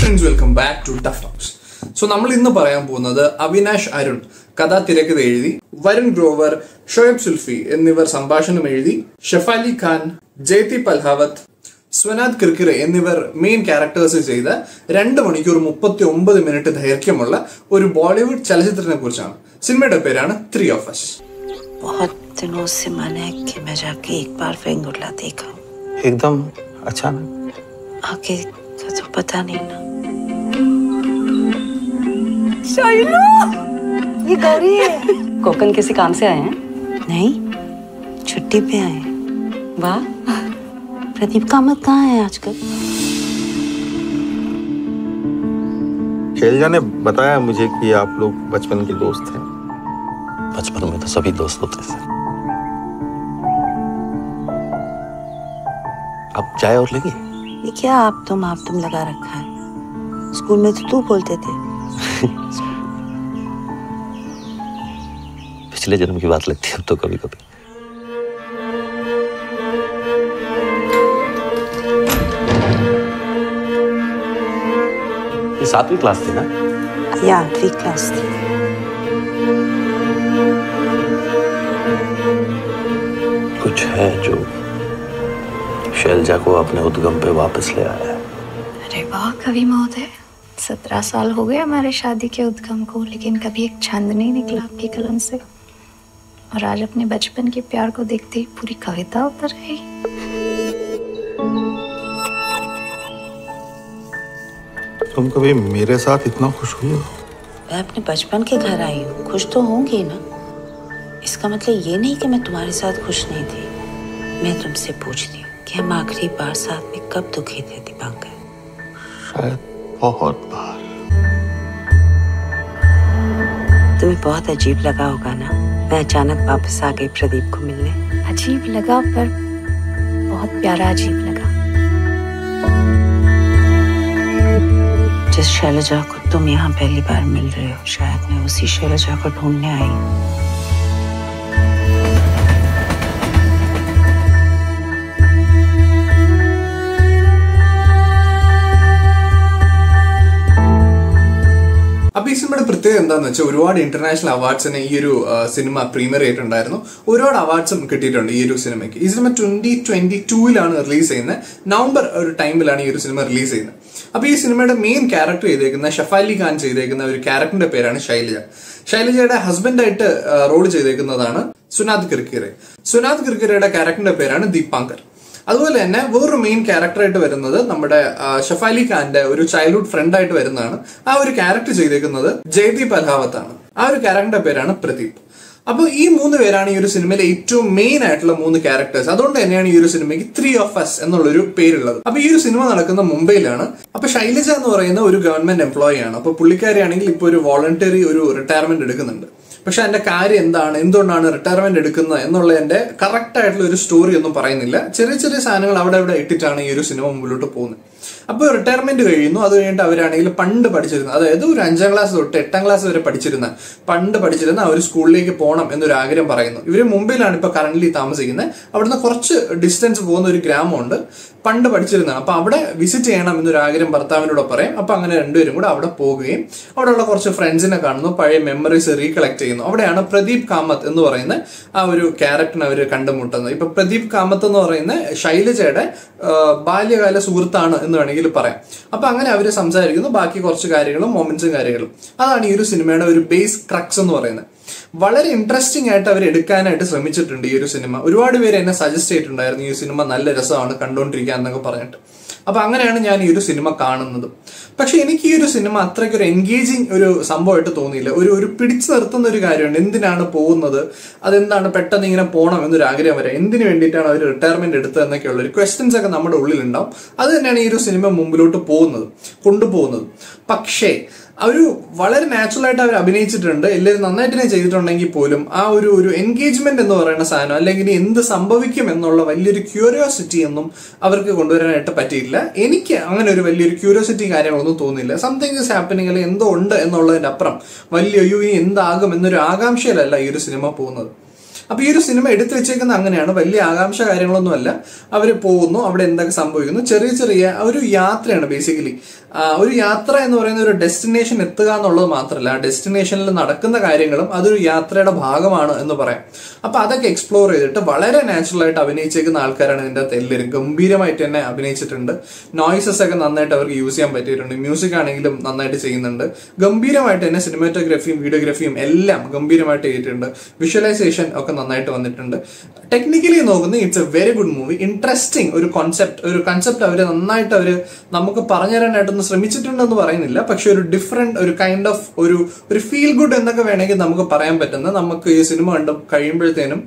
Friends welcome back to tough talks so നമ്മൾ ഇന്ന് പറയാൻ പോകുന്നത് അവിനാഷ് അരുൺ കഥ തിരക്കഥ എഴുതി വരുൺ ഗ്രോവർ ഷോയബ് സുൽഫി എന്നിവർ സംഭാഷണം എഴുതി ഷെഫാലി ഖാൻ ജയ്തി പൽഹാവത്ത് സ്വനാദ് കിർക്കിറെ എന്നിവർ മെയിൻ ക്യാരക്ടേഴ്സ് ചെയ്ത രണ്ട് മണിക്കൂർ മുപ്പത്തി ഒമ്പത് മിനിറ്റ് ദൈർഘ്യമുള്ള ഒരു ബോളിവുഡ് ചലച്ചിത്രത്തിനെ കുറിച്ചാണ് സിനിമയുടെ പേരാണ് ത്രീ ഓഫ് അസ് बहुत दिनों से मन है कि मैं जाके एक बार वेंगुर्ला देखा हूँ एकदम अचानक आगे का तो पता नहीं ना ये गौरी है कोकन किसी काम से आए हैं नहीं छुट्टी पे आए हैं। वाह प्रदीप कामत कहाँ है आजकल शैलजा ने बताया मुझे कि आप लोग बचपन के दोस्त हैं बचपन में तो सभी दोस्त होते थे अब चाय और लेंगे ये क्या आप तुम आप तुम लगा रखा है स्कूल में तो तू बोलते थे पिछले जन्म की बात लगती है अब तो कभी कभी ये सातवीं क्लास थी ना या आठवीं क्लास थी कुछ है जो शैलजा को अपने उद्गम पे वापस ले आया है अरे वाह कवि महोदय सत्रह साल हो गए हमारे शादी के उद्गम को लेकिन कभी एक छंद नहीं निकला आपकी कलम से और आज अपने बचपन के प्यार को देखते ही पूरी कविता उतर गई तुम कभी मेरे साथ इतना खुश हुई हो मैं अपने बचपन के घर आई हूँ खुश तो होंगी ना इसका मतलब ये नहीं कि मैं तुम्हारे साथ खुश नहीं थी मैं तुमसे पूछती हूँ कि हम आखिरी बार साथ में कब दुखी थे दीपांकर शायद बहुत बार तुम्हें बहुत अजीब लगा होगा ना मैं अचानक वापस आ गई प्रदीप को मिलने अजीब लगा पर बहुत प्यारा अजीब लगा जिस शैलजा को तुम यहाँ पहली बार मिल रहे हो शायद मैं उसी शैलजा को ढूंढने आई हूँ അപ്പൊ ഈ സിനിമയുടെ പ്രത്യേകത എന്താന്ന് വെച്ചാൽ ഒരുപാട് ഇന്റർനാഷണൽ അവാർഡ്സിന് ഈ ഒരു ആ, സിനിമ പ്രീമിയർ ചെയ്തിട്ടുണ്ടായിരുന്നു ഒരുപാട് അവാർഡ്സും കിട്ടിയിട്ടുണ്ട് ഈ ഒരു സിനിമയ്ക്ക് ഈ സിനിമ ട്വന്റി ട്വന്റി ടൂവിലാണ് റിലീസ് ചെയ്യുന്നത് നവംബർ ഒരു ടൈമിലാണ് ഈ ഒരു സിനിമ റിലീസ് ചെയ്യുന്നത് അപ്പൊ ഈ സിനിമയുടെ മെയിൻ ക്യാരക്ടർ ചെയ്തേക്കുന്ന ഷഫാലി ഖാൻ ചെയ്തേക്കുന്ന ഒരു ക്യാരക്ടറിന്റെ പേരാണ് ശൈലജ ശൈലജയുടെ ഹസ്ബൻഡായിട്ട് റോൾ ചെയ്തേക്കുന്നതാണ് സുനാദ് കിർക്കിറെ സുനാദ് കിർക്കിറയുടെ ക്യാരക്ടറിന്റെ പേരാണ് ദീപാങ്കർ അതുപോലെ തന്നെ വേറൊരു മെയിൻ ക്യാരക്ടറായിട്ട് വരുന്നത് നമ്മുടെ ആ, ഷഫാലി ഖാന്റെ ഒരു ചൈൽഡ്ഹുഡ് ഫ്രണ്ട് ആയിട്ട് വരുന്നതാണ് ആ ഒരു ക്യാരക്ടർ ചെയ്തേക്കുന്നത് ജയ്ദീപ് അൽഹാവത്താണ് ആ ഒരു ക്യാരക്ടറിന്റെ പേരാണ് പ്രദീപ് അപ്പൊ ഈ മൂന്ന് പേരാണ് ഈ ഒരു സിനിമയിലെ ഏറ്റവും മെയിൻ ആയിട്ടുള്ള മൂന്ന് ക്യാരക്ടേഴ്സ് അതുകൊണ്ട് തന്നെയാണ് ഈ ഒരു സിനിമയ്ക്ക് ത്രീ ഓഫ് അസ് എന്നുള്ളൊരു പേരുള്ളത് അപ്പൊ ഈ ഒരു സിനിമ നടക്കുന്ന മുംബൈയിലാണ് അപ്പൊ ശൈലജ എന്ന് പറയുന്ന ഒരു ഗവൺമെന്റ് എംപ്ലോയി ആണ് അപ്പൊ പുള്ളിക്കാരിയാണെങ്കിൽ ഇപ്പൊ ഒരു വോളണ്ടറി ഒരു റിട്ടയർമെന്റ് എടുക്കുന്നുണ്ട് പക്ഷെ അതിന്റെ കാര്യം എന്താണ് എന്തുകൊണ്ടാണ് റിട്ടയർമെന്റ് എടുക്കുന്നത് എന്നുള്ളതിന്റെ കറക്റ്റ് ആയിട്ടുള്ള ഒരു സ്റ്റോറി ഒന്നും പറയുന്നില്ല ചെറിയ ചെറിയ സാധനങ്ങൾ അവിടെ അവിടെ ഇട്ടിട്ടാണ് ഈ ഒരു സിനിമ മുമ്പിലോട്ട് പോകുന്നത് അപ്പോൾ റിട്ടയർമെന്റ് കഴിയുന്നു അത് കഴിഞ്ഞിട്ട് അവരാണെങ്കിൽ പണ്ട് പഠിച്ചിരുന്ന അതായത് ഒരു അഞ്ചാം ക്ലാസ് തൊട്ട് എട്ടാം ക്ലാസ് വരെ പഠിച്ചിരുന്ന പണ്ട് പഠിച്ചിരുന്ന ആ ഒരു സ്കൂളിലേക്ക് പോകണം എന്നൊരു ആഗ്രഹം പറയുന്നു ഇവര് മുംബൈയിലാണ് ഇപ്പൊ കറന്റ് താമസിക്കുന്നത് അവിടുന്ന് കുറച്ച് ഡിസ്റ്റൻസ് പോകുന്ന ഒരു ഗ്രാമമുണ്ട് പണ്ട് പഠിച്ചിരുന്നതാണ് അപ്പൊ അവിടെ വിസിറ്റ് ചെയ്യണം എന്നൊരു ആഗ്രഹം ഭർത്താവിനോട് പറയും അപ്പൊ അങ്ങനെ രണ്ടുപേരും കൂടെ അവിടെ പോവുകയും അവിടെയുള്ള കുറച്ച് ഫ്രണ്ട്സിനെ കാണുന്നു പഴയ മെമ്മറീസ് റീകളക്ട് ചെയ്യുന്നു അവിടെയാണ് പ്രദീപ് കാമത്ത് എന്ന് പറയുന്ന ആ ഒരു ക്യാരക്ടറിനെ അവർ കണ്ടുമുട്ടുന്നത് ഇപ്പൊ പ്രദീപ് കാമത്ത് എന്ന് പറയുന്ന ശൈലജയുടെ ആ, ബാല്യകാല സുഹൃത്താണ് എന്ന് വേണമെങ്കിൽ പറയാം അപ്പൊ അങ്ങനെ അവർ സംസാരിക്കുന്നു ബാക്കി കുറച്ച് കാര്യങ്ങളും മൊമെന്റ്സും കാര്യങ്ങളും അതാണ് ഈ ഒരു സിനിമയുടെ ഒരു ബേസ് ക്രക്സ് എന്ന് പറയുന്നത് വളരെ ഇൻട്രസ്റ്റിംഗ് ആയിട്ട് അവർ എടുക്കാനായിട്ട് ശ്രമിച്ചിട്ടുണ്ട് ഈ ഒരു സിനിമ ഒരുപാട് പേര് എന്നെ സജസ്റ്റ് ചെയ്തിട്ടുണ്ടായിരുന്നു ഈ സിനിമ നല്ല രസമാണ് കണ്ടുകൊണ്ടിരിക്കാൻ എന്നൊക്കെ പറഞ്ഞിട്ട് അപ്പൊ അങ്ങനെയാണ് ഞാൻ ഈ ഒരു സിനിമ കാണുന്നത് പക്ഷെ എനിക്ക് ഈ ഒരു സിനിമ അത്രയ്ക്ക് ഒരു എൻഗേജിങ് ഒരു സംഭവമായിട്ട് തോന്നിയില്ല ഒരു ഒരു പിടിച്ചു നിർത്തുന്ന ഒരു കാര്യമുണ്ട് എന്തിനാണ് പോകുന്നത് അതെന്താണ് പെട്ടെന്ന് ഇങ്ങനെ പോകണം എന്നൊരു ആഗ്രഹം വരെ എന്തിനു വേണ്ടിയിട്ടാണ് അവർ റിട്ടയർമെന്റ് എടുത്തത് എന്നൊക്കെയുള്ള ഒരു ക്വസ്റ്റ്യൻസ് ഒക്കെ നമ്മുടെ ഉള്ളിലുണ്ടാവും അത് തന്നെയാണ് ഈ ഒരു സിനിമ മുമ്പിലോട്ട് പോകുന്നത് കൊണ്ടുപോകുന്നത് പക്ഷേ ഒരു വളരെ നാച്ചുറൽ ആയിട്ട് അവർ അഭിനയിച്ചിട്ടുണ്ട് എല്ലാവരും നന്നായിട്ട് തന്നെ ചെയ്തിട്ടുണ്ടെങ്കിൽ പോലും ആ ഒരു ഒരു എൻഗേജ്മെന്റ് എന്ന് പറയുന്ന സാധനം അല്ലെങ്കിൽ ഇനി എന്ത് സംഭവിക്കും എന്നുള്ള വലിയൊരു ക്യൂരിയോസിറ്റി ഒന്നും അവർക്ക് കൊണ്ടുവരാനായിട്ട് പറ്റിയില്ല എനിക്ക് അങ്ങനെ ഒരു വലിയൊരു ക്യൂരിയോസിറ്റി കാര്യങ്ങളൊന്നും തോന്നിയില്ല സംതിങ് ഇസ് ഹാപ്പനിങ് അല്ലെങ്കിൽ എന്തോ ഉണ്ട് എന്നുള്ളതിന്റെ അപ്പുറം വലിയ അയ്യോ ഇനി എന്താകും എന്നൊരു ആകാംക്ഷയിലല്ല ഈ ഒരു സിനിമ പോകുന്നത് അപ്പൊ ഈ ഒരു സിനിമ എടുത്തു വെച്ചേക്കുന്ന അങ്ങനെയാണ് വലിയ ആകാംക്ഷ കാര്യങ്ങളൊന്നുമല്ല അവർ പോകുന്നു അവിടെ എന്തൊക്കെ സംഭവിക്കുന്നു ചെറിയ ചെറിയ ഒരു യാത്രയാണ് ബേസിക്കലി ഒരു യാത്ര എന്ന് പറയുന്ന ഒരു ഡെസ്റ്റിനേഷൻ എത്തുക എന്നുള്ളത് മാത്രമല്ല ആ ഡെസ്റ്റിനേഷനിൽ നടക്കുന്ന കാര്യങ്ങളും അതൊരു യാത്രയുടെ ഭാഗമാണ് എന്ന് പറയാം അപ്പൊ അതൊക്കെ എക്സ്പ്ലോർ ചെയ്തിട്ട് വളരെ നാച്ചുറൽ ആയിട്ട് അഭിനയിച്ചേക്കുന്ന ആൾക്കാരാണ് ഇതിന്റെ അകത്ത് എല്ലാവരും ഗംഭീരമായിട്ട് തന്നെ അഭിനയിച്ചിട്ടുണ്ട് നോയ്സസ് ഒക്കെ നന്നായിട്ട് അവർക്ക് യൂസ് ചെയ്യാൻ പറ്റിയിട്ടുണ്ട് മ്യൂസിക് ആണെങ്കിലും നന്നായിട്ട് ചെയ്യുന്നുണ്ട് ഗംഭീരമായിട്ട് തന്നെ സിനിമാറ്റോഗ്രഫിയും വീഡിയോഗ്രഫിയും എല്ലാം ഗംഭീരമായിട്ട് ചെയ്തിട്ടുണ്ട് വിഷ്വലൈസേഷൻ ഒക്കെ നന്നായിട്ട് വന്നിട്ടുണ്ട് ടെക്നിക്കലി നോക്കുന്ന it's a very good movie interesting ഒരു കോൺസെപ്റ്റ് ഒരു കൺസെപ്റ്റ് അവർ നന്നായിട്ട് അവർ നമുക്ക് പറഞ്ഞു തരാനായിട്ടൊന്നും ശ്രമിച്ചിട്ടുണ്ടെന്ന് പറയുന്നില്ല പക്ഷെ ഒരു ഡിഫറെന്റ് ഒരു കൈൻഡ് ഓഫ് ഒരു ഒരു ഫീൽ ഗുഡ് എന്നൊക്കെ വേണമെങ്കിൽ നമുക്ക് പറയാൻ പറ്റുന്ന നമുക്ക് ഈ സിനിമ കണ്ട് കഴിയുമ്പോഴത്തേനും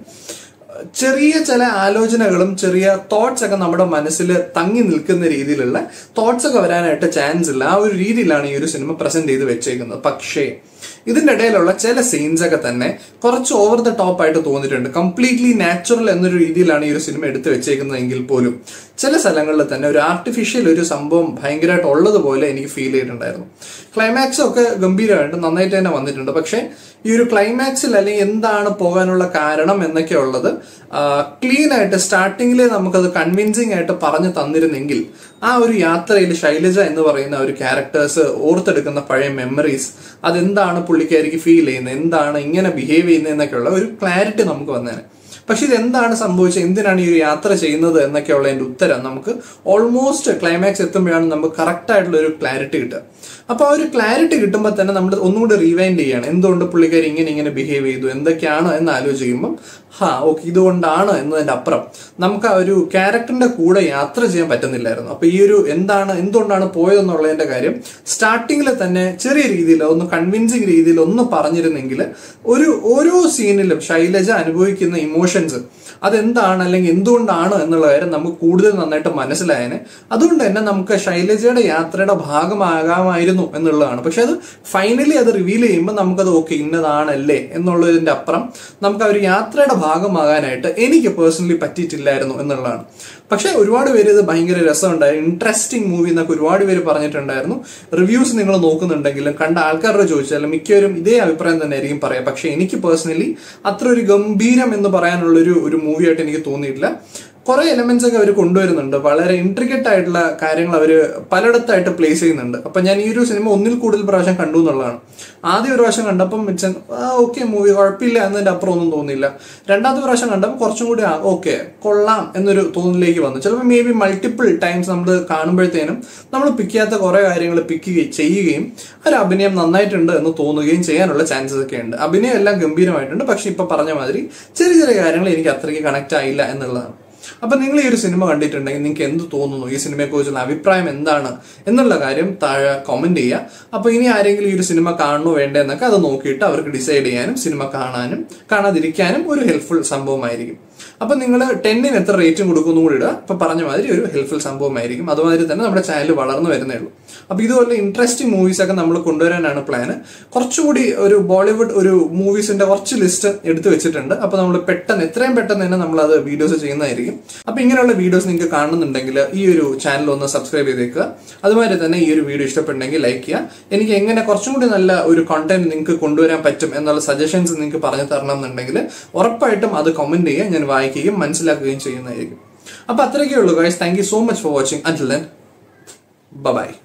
ചെറിയ ചില ആലോചനകളും ചെറിയ തോട്ട്സ് ഒക്കെ നമ്മുടെ മനസ്സിൽ തങ്ങി നിൽക്കുന്ന രീതിയിലുള്ള തോട്ട്സ് ഒക്കെ വരാനായിട്ട് ചാൻസ് ഇല്ല ആ ഒരു രീതിയിലാണ് ഈ ഒരു സിനിമ പ്രസന്റ് ചെയ്ത് വെച്ചേക്കുന്നത് പക്ഷേ ഇതിന്റെ ഇടയിലുള്ള ചില സീൻസ് ഒക്കെ തന്നെ കുറച്ച് ഓവർ ദ ടോപ്പ് ആയിട്ട് തോന്നിയിട്ടുണ്ട് കംപ്ലീറ്റ്ലി നാച്ചുറൽ എന്നൊരു രീതിയിലാണ് ഈ ഒരു സിനിമ എടുത്തു വെച്ചേക്കുന്നതെങ്കിൽ പോലും ചില സ്ഥലങ്ങളിൽ തന്നെ ഒരു ആർട്ടിഫിഷ്യൽ ഒരു സംഭവം ഭയങ്കരമായിട്ട് ഉള്ളതുപോലെ എനിക്ക് ഫീൽ ചെയ്തിട്ടുണ്ടായിരുന്നു ക്ലൈമാക്സ് ഒക്കെ ഗംഭീരമായിട്ട് നന്നായിട്ട് തന്നെ വന്നിട്ടുണ്ട് പക്ഷേ ഈ ഒരു ക്ലൈമാക്സിൽ അല്ലെങ്കിൽ എന്താണ് പോകാനുള്ള കാരണം എന്നൊക്കെ ഉള്ളത് ക്ലീൻ ആയിട്ട് സ്റ്റാർട്ടിങ്ങിൽ നമുക്കത് കൺവിൻസിങ് ആയിട്ട് പറഞ്ഞു തന്നിരുന്നെങ്കിൽ ആ ഒരു യാത്രയിൽ ശൈലജ എന്ന് പറയുന്ന ഒരു ക്യാരക്ടേഴ്സ് ഓർത്തെടുക്കുന്ന പഴയ മെമ്മറീസ് അതെന്താണ് പുള്ളിക്കാരിക്ക് ഫീൽ ചെയ്യുന്നത് എന്താണ് ഇങ്ങനെ ബിഹേവ് ചെയ്യുന്നത് എന്നൊക്കെയുള്ള ഒരു ക്ലാരിറ്റി നമുക്ക് വന്നേനെ പക്ഷെ ഇത് എന്താണ് സംഭവിച്ചത് എന്തിനാണ് ഈ ഒരു യാത്ര ചെയ്യുന്നത് എന്നൊക്കെയുള്ള അതിന്റെ ഉത്തരം നമുക്ക് ഓൾമോസ്റ്റ് ക്ലൈമാക്സ് എത്തുമ്പോഴാണ് നമുക്ക് കറക്റ്റ് ആയിട്ടുള്ള ഒരു ക്ലാരിറ്റി കിട്ടുക അപ്പൊ ആ ഒരു ക്ലാരിറ്റി കിട്ടുമ്പോൾ തന്നെ നമ്മൾ ഒന്നുകൂടി റീവൈൻഡ് ചെയ്യാണ് എന്തുകൊണ്ട് പുള്ളിക്കാരി ഇങ്ങനെ ഇങ്ങനെ ബിഹേവ് ചെയ്തു എന്തൊക്കെയാണ് എന്ന് ആലോചിക്കുമ്പോൾ ഹാ ഓക്കെ ഇതുകൊണ്ടാണ് എന്നതിന്റെ അപ്പുറം നമുക്ക് ആ ഒരു ക്യാരക്ടറിന്റെ കൂടെ യാത്ര ചെയ്യാൻ പറ്റുന്നില്ലായിരുന്നു അപ്പൊ ഈ ഒരു എന്താണ് എന്തുകൊണ്ടാണ് പോയതെന്നുള്ളതിന്റെ കാര്യം സ്റ്റാർട്ടിങ്ങിൽ തന്നെ ചെറിയ രീതിയിൽ ഒന്ന് കൺവിൻസിങ് രീതിയിൽ ഒന്ന് പറഞ്ഞിരുന്നെങ്കിൽ ഒരു ഓരോ സീനിലും ശൈലജ അനുഭവിക്കുന്ന ഇമോഷൻസ് അതെന്താണ് അല്ലെങ്കിൽ എന്തുകൊണ്ടാണ് എന്നുള്ള കാര്യം നമുക്ക് കൂടുതൽ നന്നായിട്ട് മനസ്സിലായനെ അതുകൊണ്ട് തന്നെ നമുക്ക് ശൈലജയുടെ യാത്രയുടെ ഭാഗമാകാമായിരുന്നു എന്നുള്ളതാണ് പക്ഷെ അത് ഫൈനലി അത് റിവീൽ ചെയ്യുമ്പോൾ നമുക്കത് ഓക്കെ ഇന്നതാണല്ലേ എന്നുള്ളതിന്റെ അപ്പുറം നമുക്ക് ആ ഒരു യാത്രയുടെ ഭാഗമാകാനായിട്ട് എനിക്ക് പേഴ്സണലി പറ്റിയിട്ടില്ലായിരുന്നു എന്നുള്ളതാണ് പക്ഷെ ഒരുപാട് പേര് ഇത് ഭയങ്കര രസമുണ്ടായി ഇൻട്രസ്റ്റിംഗ് മൂവി എന്നൊക്കെ ഒരുപാട് പേര് പറഞ്ഞിട്ടുണ്ടായിരുന്നു റിവ്യൂസ് നിങ്ങൾ നോക്കുന്നുണ്ടെങ്കിലും കണ്ട ആൾക്കാരോട് ചോദിച്ചാലും മിക്കവരും ഇതേ അഭിപ്രായം തന്നെ ആയിരിക്കും പറയാം പക്ഷെ എനിക്ക് പേഴ്സണലി അത്ര ഒരു ഗംഭീരം എന്ന് പറയാനുള്ള ഒരു ഒരു മൂവിയായിട്ട് എനിക്ക് തോന്നിയിട്ടില്ല കുറെ എലമെന്റ്സ് ഒക്കെ അവർ കൊണ്ടുവരുന്നുണ്ട് വളരെ ഇൻട്രിക്കറ്റ് ആയിട്ടുള്ള കാര്യങ്ങൾ അവർ പലയിടത്തായിട്ട് പ്ലേസ് ചെയ്യുന്നുണ്ട് അപ്പൊ ഞാൻ ഈ ഒരു സിനിമ ഒന്നിൽ കൂടുതൽ പ്രാവശ്യം കണ്ടു എന്നുള്ളതാണ് ആദ്യം ഒരു പ്രാവശ്യം കണ്ടപ്പം വെച്ചാൽ ഓക്കെ മൂവി കുഴപ്പമില്ല എന്നതിന്റെ അപ്പുറം ഒന്നും തോന്നിയില്ല രണ്ടാമത്തെ പ്രാവശ്യം കണ്ടപ്പോൾ കുറച്ചും കൂടി ഓക്കെ കൊള്ളാം എന്നൊരു തോന്നലിലേക്ക് വന്നു ചിലപ്പോൾ മേ ബി മൾട്ടിപ്പിൾ ടൈംസ് നമ്മൾ കാണുമ്പോഴത്തേനും നമ്മൾ പിക്ക് ചെയ്യാത്ത കുറെ കാര്യങ്ങൾ പിക്ക് ചെയ്യുകയും ഒരു അഭിനയം നന്നായിട്ടുണ്ട് എന്ന് തോന്നുകയും ചെയ്യാനുള്ള ചാൻസസ് ഒക്കെ ഉണ്ട് അഭിനയം എല്ലാം ഗംഭീരമായിട്ടുണ്ട് പക്ഷെ ഇപ്പൊ പറഞ്ഞ മാതിരി ചെറിയ ചെറിയ കാര്യങ്ങൾ എനിക്ക് അത്രയ്ക്ക് കണക്ട് ആയില്ല എന്നുള്ളതാണ് അപ്പൊ നിങ്ങൾ ഈ ഒരു സിനിമ കണ്ടിട്ടുണ്ടെങ്കിൽ നിങ്ങൾക്ക് എന്ത് തോന്നുന്നു ഈ സിനിമയെ കുറിച്ചുള്ള അഭിപ്രായം എന്താണ് എന്നുള്ള കാര്യം താഴെ കമന്റ് ചെയ്യുക അപ്പൊ ഇനി ആരെങ്കിലും ഈ ഒരു സിനിമ കാണണോ വേണ്ടേ എന്നൊക്കെ അത് നോക്കിയിട്ട് അവർക്ക് ഡിസൈഡ് ചെയ്യാനും സിനിമ കാണാനും കാണാതിരിക്കാനും ഒരു ഹെൽപ്ഫുൾ സംഭവമായിരിക്കും അപ്പൊ നിങ്ങൾ ടെന്നിന് എത്ര റേറ്റും കൊടുക്കുന്നു കൂടി ഇടുക അപ്പൊ പറഞ്ഞ മാതിരി ഒരു ഹെൽപ്ഫുൾ സംഭവമായിരിക്കും അതുമാതിരി തന്നെ നമ്മുടെ ചാനൽ വളർന്നു വരുന്നേ ഉള്ളൂ അപ്പൊ ഇതുപോലെ ഇൻട്രസ്റ്റിംഗ് മൂവീസ് ഒക്കെ നമ്മൾ കൊണ്ടുവരാനാണ് പ്ലാന് കുറച്ചുകൂടി ഒരു ബോളിവുഡ് ഒരു മൂവീസിന്റെ കുറച്ച് ലിസ്റ്റ് എടുത്തു വെച്ചിട്ടുണ്ട് അപ്പൊ നമ്മൾ പെട്ടെന്ന് എത്രയും പെട്ടെന്ന് തന്നെ നമ്മൾ അത് വീഡിയോസ് ചെയ്യുന്നതായിരിക്കും അപ്പൊ ഇങ്ങനെയുള്ള വീഡിയോസ് നിങ്ങൾക്ക് കാണുന്നുണ്ടെങ്കിൽ ഈ ഒരു ചാനൽ ഒന്ന് സബ്സ്ക്രൈബ് ചെയ്തേക്കുക അതുമാതിരി തന്നെ ഈ ഒരു വീഡിയോ ഇഷ്ടപ്പെട്ടെങ്കിൽ ലൈക്ക് ചെയ്യുക എനിക്ക് എങ്ങനെ കുറച്ചും കൂടി നല്ല ഒരു കണ്ടന്റ് നിങ്ങൾക്ക് കൊണ്ടുവരാൻ പറ്റും എന്നുള്ള സജഷൻസ് നിങ്ങൾക്ക് പറഞ്ഞു തരണം എന്നുണ്ടെങ്കിൽ ഉറപ്പായിട്ടും അത് കമന്റ് ചെയ്യുക ഞാൻ വായിക്കുകയും മനസ്സിലാക്കുകയും ചെയ്യുന്നതായിരിക്കും അപ്പൊ അത്രയൊക്കെ ഉള്ളൂ guys thank you so much for watching Anchal then by